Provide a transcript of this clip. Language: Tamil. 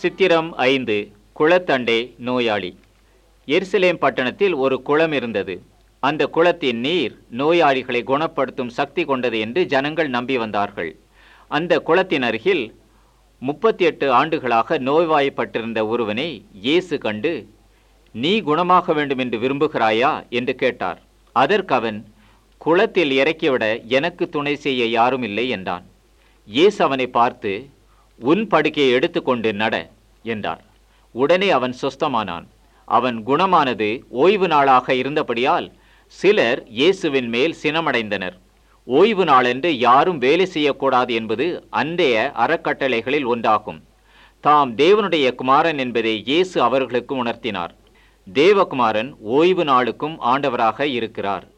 சித்திரம் ஐந்து குளத்தண்டே நோயாளி எருசலேம் பட்டணத்தில் ஒரு குளம் இருந்தது அந்த குளத்தின் நீர் நோயாளிகளை குணப்படுத்தும் சக்தி கொண்டது என்று ஜனங்கள் நம்பி வந்தார்கள் அந்த குளத்தின் அருகில் முப்பத்தி எட்டு ஆண்டுகளாக நோய்வாய்ப்பட்டிருந்த ஒருவனை இயேசு கண்டு நீ குணமாக வேண்டும் என்று விரும்புகிறாயா என்று கேட்டார் அதற்கு அவன் குளத்தில் இறக்கிவிட எனக்கு துணை செய்ய யாரும் இல்லை என்றான் இயேசு அவனை பார்த்து உன் படுக்கையை எடுத்துக்கொண்டு நட என்றார் உடனே அவன் சொஸ்தமானான் அவன் குணமானது ஓய்வு நாளாக இருந்தபடியால் சிலர் இயேசுவின் மேல் சினமடைந்தனர் ஓய்வு நாளென்று யாரும் வேலை செய்யக்கூடாது என்பது அன்றைய அறக்கட்டளைகளில் ஒன்றாகும் தாம் தேவனுடைய குமாரன் என்பதை இயேசு அவர்களுக்கு உணர்த்தினார் தேவகுமாரன் ஓய்வு நாளுக்கும் ஆண்டவராக இருக்கிறார்